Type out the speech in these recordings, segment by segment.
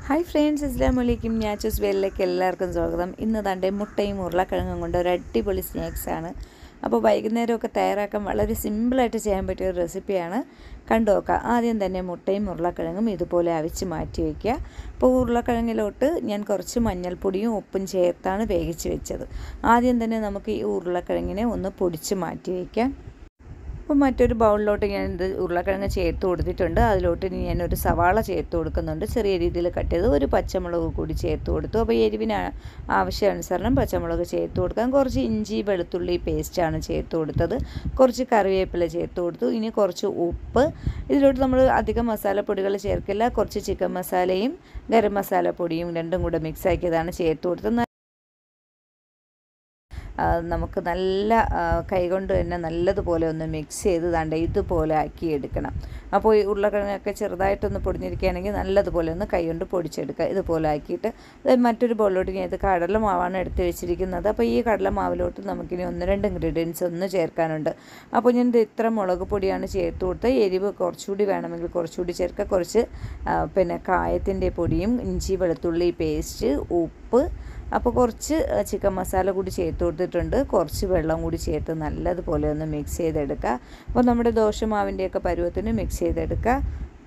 hi friends അസ്ലാം വലൈക്കും ഞാച്ചൂസ് വേലിലേക്ക് എല്ലാവർക്കും സ്വാഗതം ഇന്ന് തൻ്റെ മുട്ടയും ഉരുളക്കിഴങ്ങും കൊണ്ട് ഒരു അടിപൊളി സ്നാക്സാണ് അപ്പോൾ വൈകുന്നേരമൊക്കെ തയ്യാറാക്കാൻ വളരെ സിമ്പിളായിട്ട് ചെയ്യാൻ പറ്റിയ ഒരു റെസിപ്പിയാണ് കണ്ടു നോക്കാം ആദ്യം തന്നെ മുട്ടയും ഉരുളക്കിഴങ്ങും ഇതുപോലെ അവിച്ച് മാറ്റി വയ്ക്കുക അപ്പോൾ ഉരുളക്കിഴങ്ങിലോട്ട് ഞാൻ കുറച്ച് മഞ്ഞൾപ്പൊടിയും ഉപ്പും ചേർത്താണ് വേവിച്ച് വെച്ചത് ആദ്യം തന്നെ നമുക്ക് ഈ ഉരുളക്കിഴങ്ങിനെ ഒന്ന് പൊടിച്ച് മാറ്റി വയ്ക്കാം അപ്പോൾ മറ്റൊരു ബൗളിലോട്ട് ഞാൻ ഇത് ഉരുളക്കിഴങ്ങ് ചേർത്ത് കൊടുത്തിട്ടുണ്ട് അതിലോട്ട് ഇനി ഞാനൊരു സവാള ചേർത്ത് കൊടുക്കുന്നുണ്ട് ചെറിയ രീതിയിൽ കട്ട് ചെയ്ത് ഒരു പച്ചമുളക് കൂടി ചേർത്ത് കൊടുത്തു അപ്പോൾ എരിവിന് ആവശ്യാനുസരണം പച്ചമുളക് ചേർത്ത് കൊടുക്കാം കുറച്ച് ഇഞ്ചി വെളുത്തുള്ളി പേസ്റ്റാണ് ചേർത്ത് കൊടുത്തത് കുറച്ച് കറിവേപ്പില ചേർത്ത് കൊടുത്തു ഇനി കുറച്ച് ഉപ്പ് ഇതിലോട്ട് നമ്മൾ അധികം മസാലപ്പൊടികൾ ചേർക്കില്ല കുറച്ച് ചിക്കൻ മസാലയും ഗരം മസാല പൊടിയും രണ്ടും കൂടെ മിക്സ് ആക്കിയതാണ് ചേർത്ത് കൊടുത്തത് നമുക്ക് നല്ല കൈകൊണ്ട് തന്നെ നല്ലതുപോലെ ഒന്ന് മിക്സ് ചെയ്ത് ദാണ്ട് ഇതുപോലെ ആക്കി എടുക്കണം അപ്പോൾ ഈ ഉരുളക്കിഴങ്ങൊക്കെ ചെറുതായിട്ടൊന്ന് പൊടിഞ്ഞിരിക്കുകയാണെങ്കിൽ നല്ലതുപോലെ ഒന്ന് കൈകൊണ്ട് പൊടിച്ചെടുക്കുക ഇതുപോലെ ആക്കിയിട്ട് മറ്റൊരു ബൗളിലോട്ട് ഞാൻ ഇത് കടലമാവാണ് എടുത്ത് വെച്ചിരിക്കുന്നത് അപ്പോൾ ഈ കടലമാവിലോട്ട് നമുക്കിനി ഒന്ന് രണ്ട് ഇൻഗ്രീഡിയൻസ് ഒന്ന് ചേർക്കാനുണ്ട് അപ്പോൾ ഞാൻ ഇത് ഇത്ര മുളക് പൊടിയാണ് ചേർത്ത് കൊടുത്തത് എരിവ് കുറച്ചുകൂടി വേണമെങ്കിൽ കുറച്ചുകൂടി ചേർക്കുക കുറച്ച് പിന്നെ കായത്തിൻ്റെ പൊടിയും ഇഞ്ചി വെളുത്തുള്ളി പേസ്റ്റ് ഉപ്പ് അപ്പോൾ കുറച്ച് ചിക്കൻ മസാല കൂടി ചേർത്ത് കൊടുത്തിട്ടുണ്ട് കുറച്ച് വെള്ളം കൂടി ചേർത്ത് നല്ലതുപോലെ ഒന്ന് മിക്സ് ചെയ്തെടുക്കുക അപ്പോൾ നമ്മുടെ ദോശമാവിൻ്റെയൊക്കെ പരുവത്തിന് മിക്സ് ചെയ്തെടുക്കുക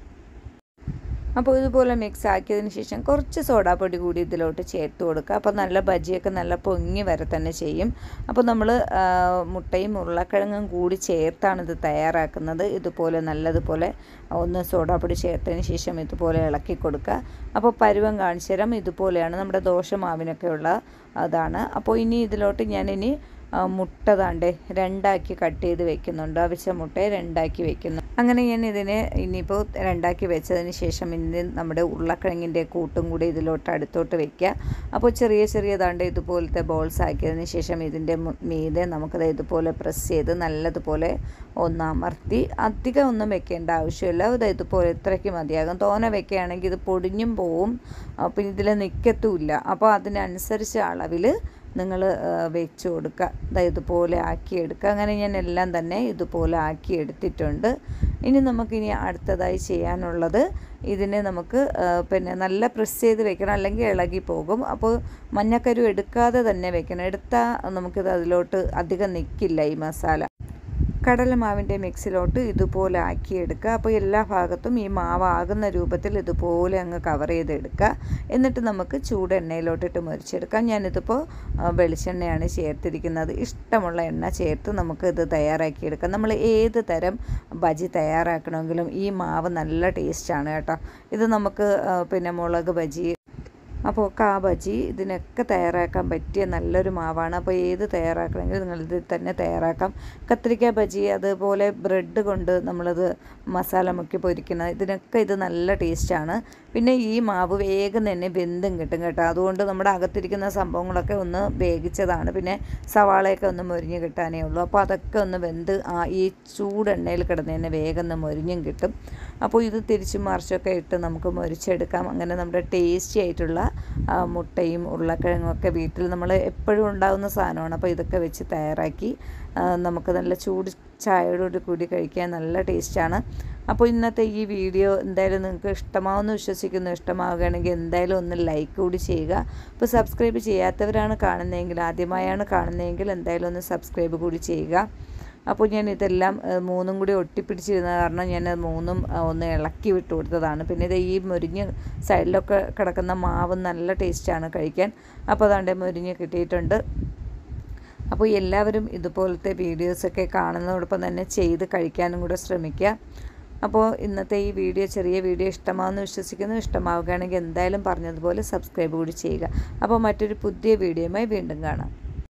അപ്പോൾ ഇതുപോലെ മിക്സ് ആക്കിയതിന് ശേഷം കുറച്ച് സോഡാപ്പൊടി കൂടി ഇതിലോട്ട് ചേർത്ത് കൊടുക്കുക അപ്പോൾ നല്ല ബജിയൊക്കെ നല്ല പൊങ്ങി വരെ തന്നെ ചെയ്യും അപ്പോൾ നമ്മൾ മുട്ടയും ഉരുളക്കിഴങ്ങും കൂടി ചേർത്താണ് ഇത് തയ്യാറാക്കുന്നത് ഇതുപോലെ നല്ലതുപോലെ ഒന്ന് സോഡാപ്പൊടി ചേർത്തതിന് ശേഷം ഇതുപോലെ ഇളക്കി കൊടുക്കുക അപ്പോൾ പരുവം കാണിച്ചു തരാം ഇതുപോലെയാണ് നമ്മുടെ ദോശമാവിനൊക്കെയുള്ള അതാണ് അപ്പോൾ ഇനി ഇതിലോട്ട് ഞാനിനി മുട്ട താണ്ടേ രണ്ടാക്കി കട്ട് ചെയ്ത് വെക്കുന്നുണ്ട് അവിച്ച മുട്ടയെ രണ്ടാക്കി വെക്കുന്നു അങ്ങനെ ഞാൻ ഇതിനെ ഇനിയിപ്പോൾ രണ്ടാക്കി വെച്ചതിന് ശേഷം ഇനി നമ്മുടെ ഉരുളക്കിഴങ്ങിൻ്റെ കൂട്ടും കൂടി ഇതിലോട്ട് അടുത്തോട്ട് വെക്കുക അപ്പോൾ ചെറിയ ചെറിയ താണ്ട് ഇതുപോലത്തെ ബോൾസ് ആക്കിയതിന് ശേഷം ഇതിൻ്റെ മീതെ നമുക്കത് ഇതുപോലെ പ്രസ് ചെയ്ത് നല്ലതുപോലെ ഒന്ന് അമർത്തി അധികം ഒന്നും വെക്കേണ്ട ആവശ്യമില്ല ഇത് ഇതുപോലെ ഇത്രയ്ക്ക് മതിയാകും തോന വെക്കുകയാണെങ്കിൽ ഇത് പൊടിഞ്ഞും പോവും പിന്നെ ഇതിൽ നിൽക്കത്തുമില്ല അപ്പോൾ അതിനനുസരിച്ച് അളവിൽ നിങ്ങൾ വെച്ച് കൊടുക്കുക ഇതാ ഇതുപോലെ ആക്കിയെടുക്കുക അങ്ങനെ ഞാൻ എല്ലാം തന്നെ ഇതുപോലെ ആക്കി എടുത്തിട്ടുണ്ട് ഇനി നമുക്കിനി അടുത്തതായി ചെയ്യാനുള്ളത് ഇതിനെ നമുക്ക് പിന്നെ നല്ല പ്രസ് ചെയ്ത് വെക്കണം അല്ലെങ്കിൽ ഇളകി പോകും അപ്പോൾ മഞ്ഞക്കരു എടുക്കാതെ തന്നെ വെക്കണം എടുത്താൽ നമുക്കിത് അതിലോട്ട് അധികം നിൽക്കില്ല ഈ മസാല കടലമാവിൻ്റെ മിക്സിലോട്ട് ഇതുപോലെ ആക്കിയെടുക്കുക അപ്പോൾ എല്ലാ ഭാഗത്തും ഈ മാവാകുന്ന രൂപത്തിൽ ഇതുപോലെ അങ്ങ് കവർ ചെയ്തെടുക്കുക എന്നിട്ട് നമുക്ക് ചൂട് എണ്ണയിലോട്ടിട്ട് മുരിച്ചെടുക്കാം ഞാനിതിപ്പോൾ വെളിച്ചെണ്ണയാണ് ചേർത്തിരിക്കുന്നത് ഇഷ്ടമുള്ള എണ്ണ ചേർത്ത് നമുക്ക് ഇത് തയ്യാറാക്കിയെടുക്കാം നമ്മൾ ഏത് തരം ബജി തയ്യാറാക്കണമെങ്കിലും ഈ മാവ് നല്ല ടേസ്റ്റാണ് കേട്ടോ ഇത് നമുക്ക് പിന്നെ മുളക് ബജി അപ്പോൾ കാ ബജി ഇതിനൊക്കെ തയ്യാറാക്കാൻ പറ്റിയ നല്ലൊരു മാവാണ് അപ്പോൾ ഏത് തയ്യാറാക്കണമെങ്കിൽ നിങ്ങളിത് തന്നെ തയ്യാറാക്കാം കത്തിരിക്ക ബജി അതുപോലെ ബ്രെഡ് കൊണ്ട് നമ്മളത് മസാല മുക്കി പൊരിക്കുന്നത് ഇതിനൊക്കെ ഇത് നല്ല ടേസ്റ്റാണ് പിന്നെ ഈ മാവ് വേഗം തന്നെ വെന്തും കിട്ടും കേട്ടോ അതുകൊണ്ട് നമ്മുടെ അകത്തിരിക്കുന്ന സംഭവങ്ങളൊക്കെ ഒന്ന് വേവിച്ചതാണ് പിന്നെ സവാളയൊക്കെ ഒന്ന് മൊരിഞ്ഞ് കിട്ടാനേ ഉള്ളൂ അപ്പോൾ അതൊക്കെ ഒന്ന് വെന്ത് ആ ഈ ചൂടെണ്ണയിൽ കിടന്ന് തന്നെ വേഗം ഒന്ന് മൊരിഞ്ഞും കിട്ടും അപ്പോൾ ഇത് തിരിച്ചും മറിച്ചൊക്കെ ഇട്ട് നമുക്ക് മൊരിച്ചെടുക്കാം അങ്ങനെ നമ്മുടെ ടേസ്റ്റി ആയിട്ടുള്ള മുട്ടയും ഉരുളക്കിഴങ്ങും ഒക്കെ വീട്ടിൽ നമ്മൾ എപ്പോഴും ഉണ്ടാകുന്ന സാധനമാണ് അപ്പോൾ ഇതൊക്കെ വെച്ച് തയ്യാറാക്കി നമുക്ക് നല്ല ചൂട് ചായയോട് കൂടി കഴിക്കാൻ നല്ല ടേസ്റ്റാണ് അപ്പോൾ ഇന്നത്തെ ഈ വീഡിയോ എന്തായാലും നിങ്ങൾക്ക് ഇഷ്ടമാവുമെന്ന് വിശ്വസിക്കുന്നു ഇഷ്ടമാവുകയാണെങ്കിൽ എന്തായാലും ഒന്ന് ലൈക്ക് കൂടി ചെയ്യുക അപ്പോൾ സബ്സ്ക്രൈബ് ചെയ്യാത്തവരാണ് കാണുന്നതെങ്കിൽ ആദ്യമായാണ് കാണുന്നതെങ്കിൽ എന്തായാലും ഒന്ന് സബ്സ്ക്രൈബ് കൂടി ചെയ്യുക അപ്പോൾ ഞാൻ ഇതെല്ലാം മൂന്നും കൂടി ഒട്ടിപ്പിടിച്ചിരുന്ന കാരണം ഞാൻ മൂന്നും ഒന്ന് ഇളക്കി വിട്ട് കൊടുത്തതാണ് പിന്നെ ഇത് ഈ മുരിഞ്ഞ് സൈഡിലൊക്കെ കിടക്കുന്ന മാവ് നല്ല ടേസ്റ്റാണ് കഴിക്കാൻ അപ്പോൾ അതാണ്ട് മുരിഞ്ഞ് കിട്ടിയിട്ടുണ്ട് അപ്പോൾ എല്ലാവരും ഇതുപോലത്തെ വീഡിയോസൊക്കെ കാണുന്നതോടൊപ്പം തന്നെ ചെയ്ത് കഴിക്കാനും കൂടെ ശ്രമിക്കുക അപ്പോൾ ഇന്നത്തെ ഈ വീഡിയോ ചെറിയ വീഡിയോ ഇഷ്ടമാണെന്ന് വിശ്വസിക്കുന്നു ഇഷ്ടമാവുകയാണെങ്കിൽ എന്തായാലും പറഞ്ഞതുപോലെ സബ്സ്ക്രൈബ് കൂടി ചെയ്യുക അപ്പോൾ മറ്റൊരു പുതിയ വീഡിയോയുമായി വീണ്ടും കാണാം